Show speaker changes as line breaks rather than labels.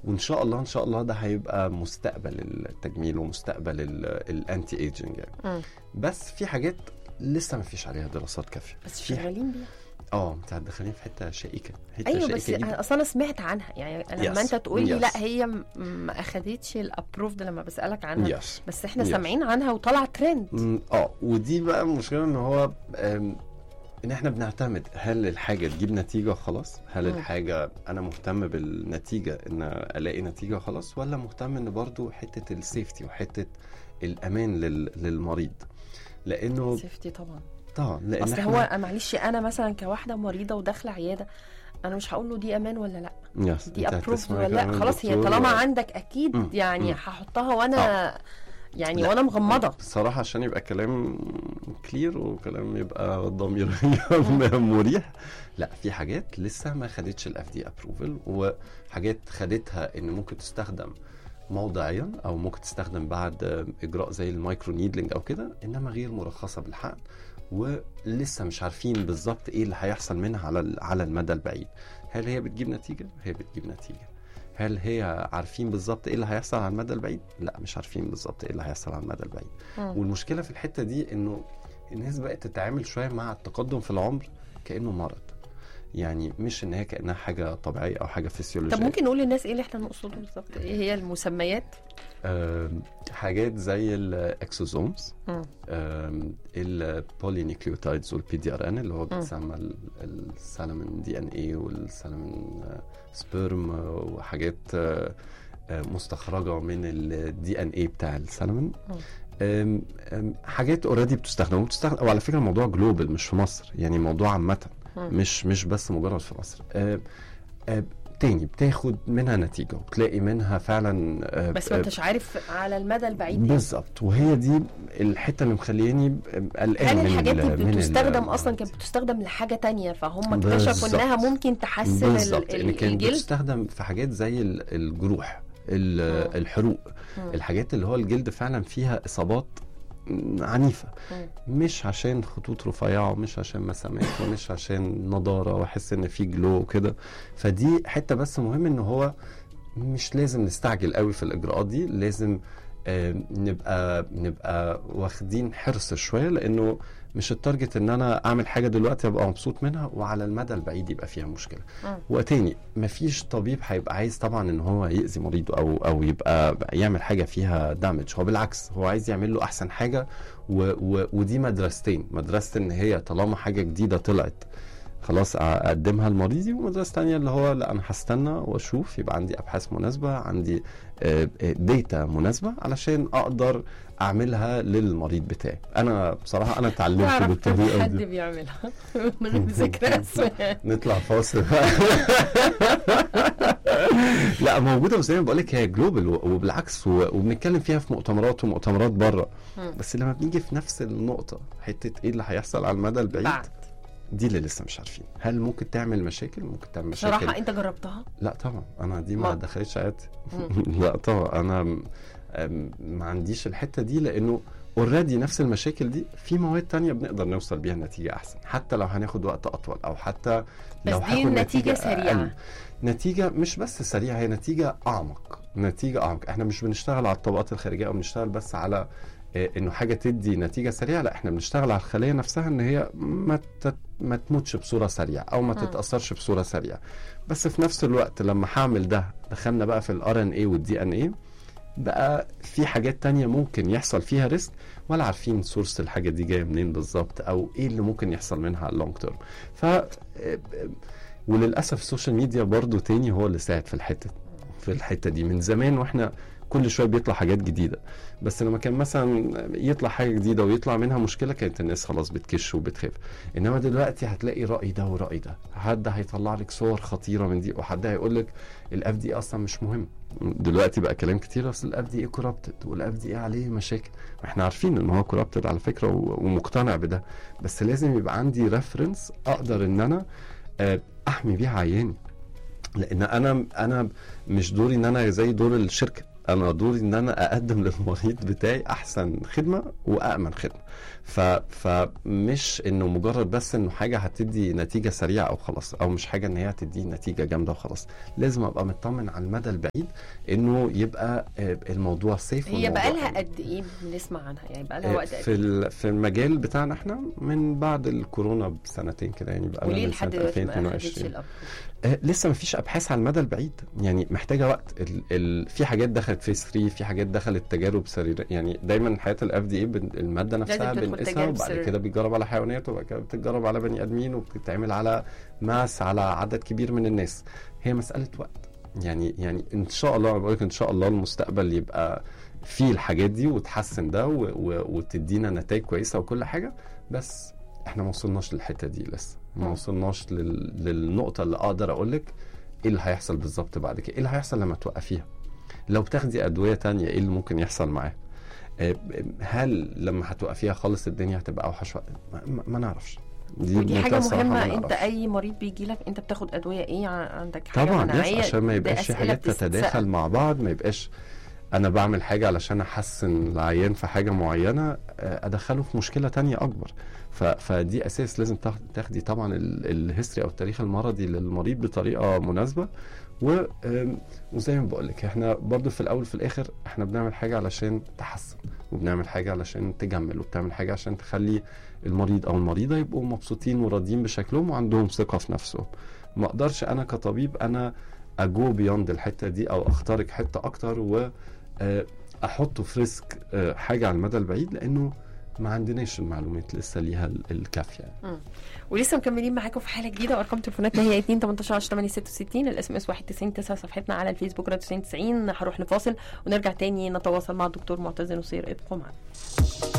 وان شاء الله ان شاء الله ده هيبقى مستقبل التجميل ومستقبل ال- الانتي ايجنج يعني
مم.
بس في حاجات لسه ما فيش عليها دراسات كافيه
بس
في
شغالين بيها
اه انت هتدخليني في حته شائكه حته
ايوه بس
شائكة جداً.
اصل انا سمعت عنها يعني لما
Yes.
انت تقول لي
Yes.
لا هي م- ما اخدتش الابروف ده لما بسالك عنها
يس
بس احنا
Yes.
سامعين عنها وطلع ترند
مم، اه ودي بقى المشكله ان هو آم، ان احنا بنعتمد هل الحاجه تجيب نتيجه وخلاص هل
مم.
الحاجه انا مهتم بالنتيجه ان الاقي نتيجه وخلاص ولا مهتم ان برضو حته السيفتي وحته الامان لل... للمريض لانه
سيفتي طبعا
طبعا لان
اصل
احنا
هو معلش انا مثلا كواحده مريضه وداخله عياده انا مش هقول له دي امان ولا لا
يس
دي
انت
ابروف
هتسمعي
ولا لا
كلام
خلاص هي
الدكتور
طالما
و-
عندك اكيد
مم.
يعني
مم.
هحطها وانا يعني
لا.
وانا مغمضه
بصراحة عشان يبقى كلام كلير وكلام يبقى ضميريا مريح لا في حاجات لسه ما خدتش الاف دي ابروفل وحاجات خدتها ان ممكن تستخدم موضعيا او ممكن تستخدم بعد اجراء زي المايكرو نيدلينج او كده انما غير مرخصه بالحقن ولسه مش عارفين بالظبط ايه اللي هيحصل منها على ال- على المدى البعيد هل هي بتجيب نتيجه هي بتجيب نتيجه هل هي عارفين بالظبط ايه اللي هيحصل على المدى البعيد لا مش عارفين بالظبط ايه اللي هيحصل على المدى البعيد
مم.
والمشكله في الحته دي انه الناس بقت تتعامل شويه مع التقدم في العمر كانه مرض يعني مش ان هي كانها حاجه طبيعيه او حاجه فسيولوجيه
طب ممكن نقول للناس ايه اللي احنا نقصده بالظبط ايه هي المسميات
آم، حاجات زي الاكسوزومز
مم.
البولينيكليوتايدز والبي دي ار ان اللي هو بيتسمى السلمون دي ان اي والسلمون سبيرم وحاجات آه، آه، مستخرجه من الدي ان اي بتاع السلمون آم، آم، حاجات اوريدي بتستخدم وبتستخدم وعلى فكره الموضوع جلوبال مش في مصر يعني موضوع عامه
مم.
مش مش بس مجرد في مصر آه، آه، تاني بتاخد منها نتيجه وبتلاقي منها فعلا آه،
بس ما
آه،
انتش عارف على المدى البعيد
بالظبط وهي دي الحته اللي مخلياني قلقان
هل
من
الحاجات
ال-
دي
من ال-
بتستخدم اصلا كانت بتستخدم لحاجه تانية فهم اكتشفوا
بالظبط.
انها ممكن تحسن ال-
بالظبط
ال-
ان كانت
الجلد
بتستخدم في حاجات زي ال- الجروح ال-
مم.
الحروق
مم.
الحاجات اللي هو الجلد فعلا فيها اصابات عنيفه
مم.
مش عشان خطوط رفيعه ومش عشان مسامات ومش عشان نضاره واحس ان في جلو وكده فدي حته بس مهم ان هو مش لازم نستعجل قوي في الاجراءات دي لازم آه، نبقى نبقى واخدين حرص شويه لانه مش التارجت ان انا اعمل حاجه دلوقتي ابقى مبسوط منها وعلى المدى البعيد يبقى فيها مشكله
مم.
وتاني مفيش طبيب هيبقى عايز طبعا ان هو يأذي مريضه او او يبقى يعمل حاجه فيها دامج هو بالعكس هو عايز يعمل له احسن حاجه و و ودي مدرستين مدرسه ان هي طالما حاجه جديده طلعت خلاص اقدمها لمريضي ومدرسه تانية اللي هو لا انا هستنى واشوف يبقى عندي ابحاث مناسبه عندي ديتا مناسبه علشان اقدر اعملها للمريض بتاعي انا بصراحه انا اتعلمت
اعرف كم
بالطريقه
حد
دي
بيعملها من غير ذكر اسماء
نطلع فاصل لا موجوده وزي ما بقول لك هي جلوبال وبالعكس و- وبنتكلم فيها في مؤتمرات ومؤتمرات بره
مم.
بس لما بنيجي في نفس النقطه حته ايه اللي هيحصل على المدى البعيد
بعد
دي اللي لسه مش عارفين هل ممكن تعمل مشاكل ممكن تعمل مشاكل
صراحه انت جربتها
لا طبعا انا دي
ما-
ما دخلتش حياتي
مم.
لا طبعا انا م- أم- ما عنديش الحته دي لانه اوريدي نفس المشاكل دي في مواد تانية بنقدر نوصل بيها نتيجه احسن حتى لو هناخد وقت اطول او حتى
بس
لو
دي
هاخد
نتيجة سريعة.
أقل. نتيجه مش بس سريعه هي نتيجه اعمق نتيجه اعمق احنا مش بنشتغل على الطبقات الخارجيه او بنشتغل بس على آه، انه حاجه تدي نتيجه سريعه لا احنا بنشتغل على الخليه نفسها ان هي ما تت- ما تموتش بصوره سريعه او ما
مم.
تتاثرش بصوره سريعه بس في نفس الوقت لما هعمل ده دخلنا بقى في الار ان اي والدي ان اي بقى في حاجات تانية ممكن يحصل فيها ريسك ولا عارفين سورس الحاجة دي جاية منين بالظبط أو إيه اللي ممكن يحصل منها على اللونج تيرم ف وللأسف السوشيال ميديا برضو تاني هو اللي ساعد في الحتة في الحتة دي من زمان وإحنا كل شويه بيطلع حاجات جديده بس لما كان مثلا يطلع حاجه جديده ويطلع منها مشكله كانت الناس خلاص بتكش وبتخاف انما دلوقتي هتلاقي راي ده وراي ده حد هيطلع لك صور خطيره من دي وحد هيقول لك الاف دي اصلا مش مهم دلوقتي بقى كلام كتير اصل الاف دي ايه كورابتد والاف دي ايه عليه مشاكل احنا عارفين ان هو كورابتد على فكره و- ومقتنع بده بس لازم يبقى عندي ريفرنس اقدر ان انا آه، احمي بيها عياني لان انا انا مش دوري ان انا زي دور الشركه انا دوري ان انا اقدم للمريض بتاعي احسن خدمه وامن خدمه ف... فمش انه مجرد بس انه حاجه هتدي نتيجه سريعه او خلاص او مش حاجه ان هي هتدي نتيجه جامده وخلاص لازم ابقى مطمن على المدى البعيد انه يبقى آه، الموضوع سيف
هي بقالها قد ايه بنسمع عنها يعني بقالها وقت قد
في ال- في المجال بتاعنا احنا من بعد الكورونا بسنتين كده يعني بقى
وليه
من
لحد
سنه
دلوقتي ما اخدتش
2022
الاب
آه، لسه ما فيش ابحاث على المدى البعيد يعني محتاجه وقت ال ال في حاجات دخلت فيس 3 في حاجات دخلت تجارب سريريه يعني دايما حياه الاف دي اي الماده نفسها
تدخل
بنقيسها
تجارب
وبعد
سريرية.
كده بيتجرب على حيوانات وبعد كده بتتجرب على بني ادمين وبتتعمل على ماس على عدد كبير من الناس هي مساله وقت يعني يعني ان شاء الله بقول لك ان شاء الله المستقبل يبقى فيه الحاجات دي وتحسن ده و و وتدينا نتائج كويسه وكل حاجه بس احنا ما وصلناش للحته دي لسه ما
مم.
وصلناش لل... للنقطه اللي اقدر اقول لك ايه اللي هيحصل بالظبط بعد كده ايه اللي هيحصل لما توقفيها لو بتاخدي ادويه تانية ايه اللي ممكن يحصل معاها آه، هل لما هتوقفيها خالص الدنيا هتبقى اوحش وقت؟ ما, ما, ما نعرفش دي
ودي
بمنتهى
حاجه
الصراحة ما
مهمه انت
نعرفش.
اي مريض بيجي لك انت بتاخد ادويه ايه ع- عندك حاجه
طبعا يس
مناعيه
عشان ما
ده
يبقاش في
أسئلة
حاجات
بتتسأل.
تتداخل مع بعض ما يبقاش انا بعمل حاجه علشان احسن العيان في حاجه معينه آه، ادخله في مشكله تانية اكبر ف... فدي اساس لازم تاخ- تاخدي طبعا ال- الهيستوري او التاريخ المرضي للمريض بطريقه مناسبه و... آم، وزي ما بقول لك احنا برضو في الاول في الاخر احنا بنعمل حاجه علشان تحسن وبنعمل حاجه علشان تجمل وبتعمل حاجه عشان تخلي المريض او المريضه يبقوا مبسوطين وراضيين بشكلهم وعندهم ثقه في نفسهم ما اقدرش انا كطبيب انا اجو بيوند الحته دي او اخترق حته اكتر و آه، احطه في ريسك آه، حاجه على المدى البعيد لانه ما عندناش المعلومات لسه ليها ال- الكافيه يعني.
ولسه مكملين معاكم في حاله جديده وارقام تليفوناتنا هي 2 18 10 8 66 الاس ام اس 91 9 صفحتنا على الفيسبوك راديو 90 هروح لفاصل ونرجع تاني نتواصل مع الدكتور معتز نصير ابقوا معنا